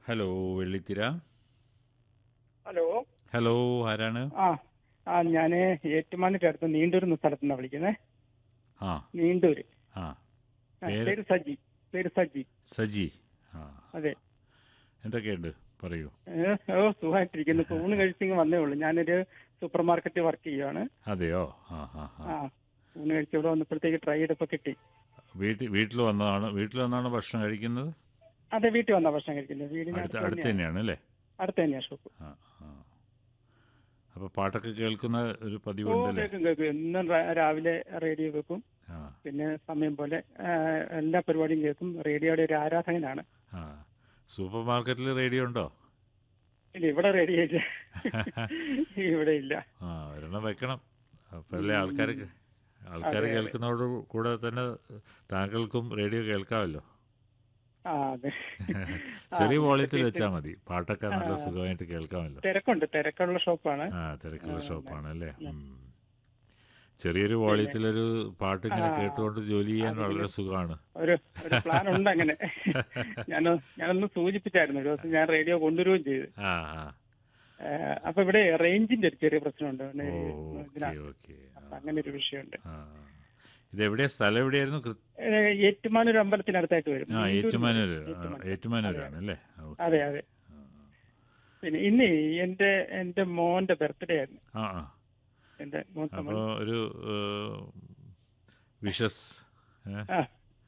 Hello വെള്ളിത്തിര hello hello ആരാണ് ആ ആ ഞാൻ ഏറ്റുമാനൂർ അടുത്ത് നീണ്ടൂർ എന്ന സ്ഥലത്ത് നിന്നാണ് വിളിക്കുന്നത് ആ നീണ്ടൂര് ആ ആ, പേര്? പേര് സജി പേര് സജി സജി ആ അതെ എന്തൊക്കെയുണ്ട് പറയൂ ഏ, ഓ സുഖമായിട്ടിരിക്കുന്നു ഇപ്പൊ ഊണ് കഴിച്ചിങ്ങ് വന്നേ ഉള്ളൂ ഞാനൊരു സൂപ്പർ മാർക്കറ്റിൽ വർക്ക് ചെയ്യുവാണ് അതെയോ ആ ആ ആ ആ ഊണ് കഴിച്ച് ഇവിടെ വന്നപ്പോഴത്തേക്ക് ട്രൈ ചെയ്തപ്പോ കിട്ടി വീട്ടിൽ വീട്ടിൽ വന്നതാണ് വീട്ടിൽ വന്നാണ് ഭക്ഷണം കഴിക്കുന്നത് അതെ വീട്ടിൽ വന്നാ ഭക്ഷണം കഴിക്കുന്നത് വീടിന് അടുത്ത് അടുത്ത് അടുത്ത് തന്നെയാണ് തന്നെയാണ് അല്ലേ അടുത്ത് തന്നെയാ ഷോപ്പ് ആ ആ അപ്പോൾ പാട്ടൊക്കെ കേൾക്കുന്ന ഒരു ഓ പതിവുണ്ടല്ലേ കേൾക്കും കേൾക്കും എന്നും രാ- രാവിലെ റേഡിയോ കേൾക്കും ആ പിന്നെ സമയം പോലെ ആ, എല്ലാ പരിപാടിയും കേൾക്കും റേഡിയോയുടെ ഒരു ആരാധകനാണ് ആ സൂപ്പർ മാർക്കറ്റിൽ റേഡിയോ ഉണ്ടോ ഇല്ല ഇവിടെ റേഡിയോ ഇല്ല ഇവിടെ ഇല്ല ആ ഒരെണ്ണം വെക്കണം അപ്പോഴല്ലേ ആൾക്കാർക്ക് ആൾക്കാർ അതെ, അതെ. കേൾക്കുന്നതോട് കൂടെ തന്നെ താങ്കൾക്കും റേഡിയോ കേൾക്കാമല്ലോ ആ അതെ ചെറിയ ആ, വോളിയത്തിൽ ഇത് വെച്ചാൽ മതി പാട്ടൊക്കെ നല്ല ആ. സുഖമായിട്ട് കേൾക്കാമല്ലോ തിരക്കുണ്ട് തിരക്കുള്ള ഷോപ്പാണ് ആ തിരക്കുള്ള ആ, ഷോപ്പാണ് അല്ലേ ഉം. ഉം. ചെറിയൊരു വോളിയത്തിലൊരു പാട്ട് ഇങ്ങനെ ആ, കേട്ടുകൊണ്ട് ജോലി ചെയ്യാൻ അതിന് വളരെ സുഖമാണ് ഒരു ഒരു പ്ലാൻ ഉണ്ട് അങ്ങനെ ഞാൻ ഞാനൊന്ന് സൂചിപ്പിച്ചായിരുന്നു ഒരു ദിവസം ഞാൻ റേഡിയോ കൊണ്ടുവരികയും ചെയ്തു ആ ആ ഏഹ്, അപ്പൊ ഇവിടെ റേഞ്ചിന്റെ ഒരു ചെറിയ പ്രശ്നമുണ്ട് ഓ പിന്നെ ഓക്കെ ഇതിനകത്ത്. ഓക്കെ അപ്പൊ അങ്ങനെ ഒരു വിഷയമുണ്ട് ആ ഇത് എവിടെയാ സ്ഥലം എവിടെയായിരുന്നു കൃ- ഏഹ്, ഏറ്റുമാനൂർ അമ്പലത്തിനടുത്തായിട്ട് വരും ആ നീണ്ടൂര് ഏറ്റുമാനൂര് വരും. ആ, ഏറ്റുമാനൂർ. ഏറ്റുമാനൂരാണ് അല്ലേ ഓക്കെ. അതെ അതെ ആ, പിന്നെ ഇന്ന് എന്റെ എന്റെ മോന്റെ ബർത്ത്ഡേ ആയിരുന്നു ആ ആ എന്റെ മോൻ അപ്പോൾ ഒരു വിഷസ് ആ,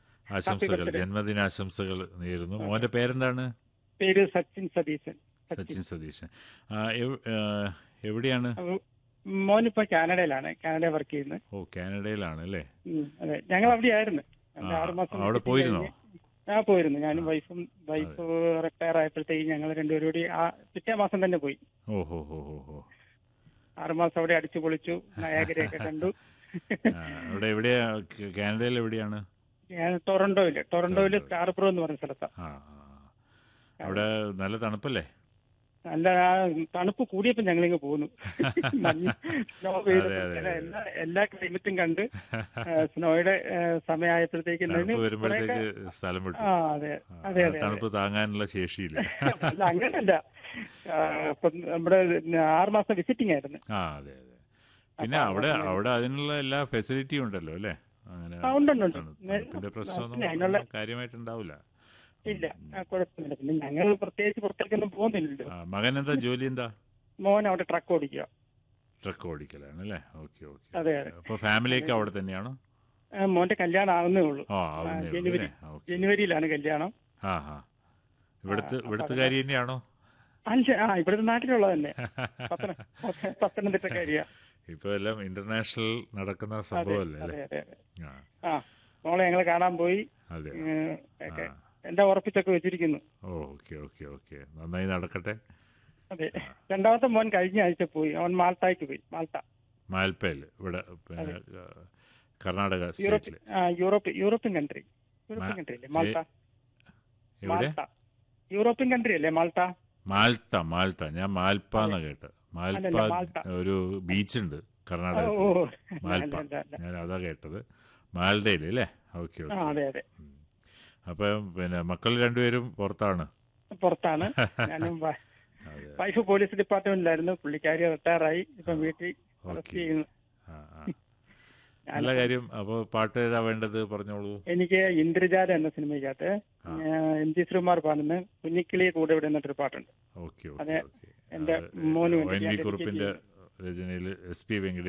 ആശംസകൾ birthday. ജന്മദിനാശംസകൾ നേരുന്നു മോന്റെ പേരെന്താണ് പേര് സച്ചിൻ സതീശൻ സച്ചിൻ സതീശൻ ആ, എവ്- ആ, എവിടെയാണ് അപ്പൊ മോനിപ്പോ കാനഡയിലാണ് കാനഡ വർക്ക് ചെയ്യുന്നത് ഓ കാനഡയിലാണ് അല്ലേ ഉം, അതെ ഞങ്ങൾ അവിടെയായിരുന്നു എന്റെ ആ, ആറ് മാസം അവിടെ വിസിറ്റ് പോയിരുന്നോ? കഴിഞ്ഞ് ആ പോയിരുന്നു ഞാനും വൈഫും വൈഫ് റിട്ടയർ ആയപ്പോഴത്തേക്ക് ഞങ്ങൾ രണ്ടുപേരും കൂടി ആ പിറ്റേ മാസം തന്നെ പോയി ഓ ഹോ ഹോ ഹോ ഹോ ആറ് മാസം അവിടെ അടിച്ചു പൊളിച്ചു നയാഗരയൊക്കെ കണ്ടു ആ, അവിടെ എവിടെയാ ക- കാനഡയിൽ എവിടെയാണ് ഞാൻ ടൊറന്റോയില് ടൊറന്റോയില് ടൊറന്റോ. സ്റ്റാർപ്രോ എന്ന് പറഞ്ഞ സ്ഥലത്താണ് ആ ആ. അവിടെ നല്ല തണുപ്പല്ലേ നല്ല ആ തണുപ്പ് കൂടിയപ്പോ ഞങ്ങളിങ്ങ് പോന്നു മഞ്ഞ് സ്നോ പെയ്തപ്പോ അതെ, അതെ, ഇങ്ങനെ അതെ. എല്ലാ എല്ലാ ക്ലൈമറ്റും കണ്ട് ആ, സ്നോയുടെ ആ, സമയമായപ്പോഴത്തേക്ക് തണുപ്പ് ഇതിന് വരുമ്പോഴത്തേക്ക് കുറേയൊക്കെ- സ്ഥലം വിട്ടു ആ അതെ ആ, അതെ ആ അതെ തണുപ്പ് താങ്ങാനുള്ള ശേഷിയില്ല അല്ല അങ്ങനല്ല ആ, ഇപ്പം നമ്മുടെ ആറ് മാസം വിസിറ്റിംഗ് ആയിരുന്നു ആ അതെ അതെ പിന്നെ അപ്പൊ അവിടെ അങ്ങനെ- അവിടെ അതിനുള്ള എല്ലാ ഫെസിലിറ്റിയും ഉണ്ടല്ലോ അല്ലേ അങ്ങനെ ആ, ഉണ്ട്, ഉണ്ട്, ഉണ്ട്. തണു- നേ- തണുപ്പിന്റെ പ്രശ്നമൊന്നും പിന്നെ അതിനുള്ള- കാര്യമായിട്ടുണ്ടാവില്ല ഇല്ല ആ, കുഴപ്പമില്ല പിന്നെ ഞങ്ങൾ പ്രത്യേകിച്ച് പുറത്തേക്കൊന്നും പോകുന്നില്ലല്ലോ ആ, മകൻ എന്താ ജോലി എന്താ മോൻ അവിടെ ട്രക്ക് ഓടിക്കുക ട്രക്ക് ഓടിക്കലാണ് അല്ലേ ഓക്കെ ഓക്കെ അതെ അതെ അപ്പൊ ഫാമിലിയൊക്കെ അവിടെ തന്നെയാണോ ആ, മോന്റെ കല്യാണം ആവുന്നേ ഉള്ളൂ ആ ആവുന്നേ ഉള്ളൂ ജനുവരി. അല്ലേ ഓക്കെ ജനുവരിയിലാണ് കല്യാണം ആ ആ ഇവിടുത്തെ ആ, അപ്പൊ ഇവിടുത്തെ അത് കാര്യം തന്നെയാണോ അഞ്ച് ആ ഇവിടുത്തെ നാട്ടിലുള്ള തന്നെ പത്തന പത്ത- പത്തനംതിട്ടക്കാരിയാ ഇപ്പൊ എല്ലാം ഇന്റർനാഷണൽ നടക്കുന്ന അതെ സംഭവമല്ലേ അതെ അല്ലേ അതെ അതെ ആ ആ മോളെ ഞങ്ങൾ കാണാൻ പോയി അതെ ഉം, ഒക്കെ ആ. എല്ലാം ഉറപ്പിച്ചൊക്കെ വെച്ചിരിക്കുന്നു ഓ ഓക്കെ ഓക്കെ ഓക്കെ നന്നായി നടക്കട്ടെ അതെ രണ്ടാമത്തെ മോൻ കഴിഞ്ഞ ആഴ്ച പോയി അവൻ മാൾട്ടായ്ക്ക് പോയി മാൾട്ട മാൽപ്പയിൽ ഇവിടെ പിന്നെ ആ, കർണാടക യൂറോപ്പ് സ്റ്റേറ്റിൽ ആ യൂറോപ്പ് യൂറോപ്യൻ കൺട്രി യൂറോപ്യൻ മാ- കൺട്രി അല്ലേ മാൾട്ട എവിടെ മാൾട്ട യൂറോപ്യൻ കൺട്രി അല്ലേ മാൾട്ട മാൾട്ട മാൾട്ട ഞാൻ മാൽപ്പ എന്നാ കേട്ട് മാൽപ്പ അല്ലല്ല, മാൾട്ട. ഒരു ബീച്ചുണ്ട് ഓ കർണാടകത്തിൽ ഓ മാൽപ്പ അല്ല, അല്ല, അല്ല. ഞാൻ അതാ കേട്ടത് മാൽഡയിൽ അല്ലേ ഓക്കെ ആ ഓക്കെ അതെ അതെ അപ്പം പിന്നെ മക്കൾ രണ്ടുപേരും പുറത്താണ് പുറത്താണ് ഞാനും വ- അതെ വൈഫ് പോലീസ് ഡിപ്പാർട്ട്മെന്റിലായിരുന്നു പുള്ളിക്കാരി റിട്ടയറായി ഇപ്പം വീട്ടിൽ റെസ്റ്റ് ഓക്കെ ചെയ്യുന്നു ആ ആ നല്ല കാര്യം അപ്പോൾ പാട്ട് ഏതാ വേണ്ടത് പറഞ്ഞോളൂ എനിക്ക് ഇന്ദ്രജാല എന്ന സിനിമയ്ക്കകത്ത് ആ. എം ജി ശ്രീകുമാർ പാടുന്ന കുഞ്ഞിക്കിളിയെ കൂടെ ഇവിടെ എന്നിട്ടൊരു പാട്ടുണ്ട് ഓക്കെ അതെ, ഓക്കെ ഓക്കെ എന്റെ മോന് വേണ്ടി ഒ എൻ ഞാൻ വി dedicate കുറുപ്പിന്റെ രചനയിൽ എസ് പി വെങ്കടേഷ്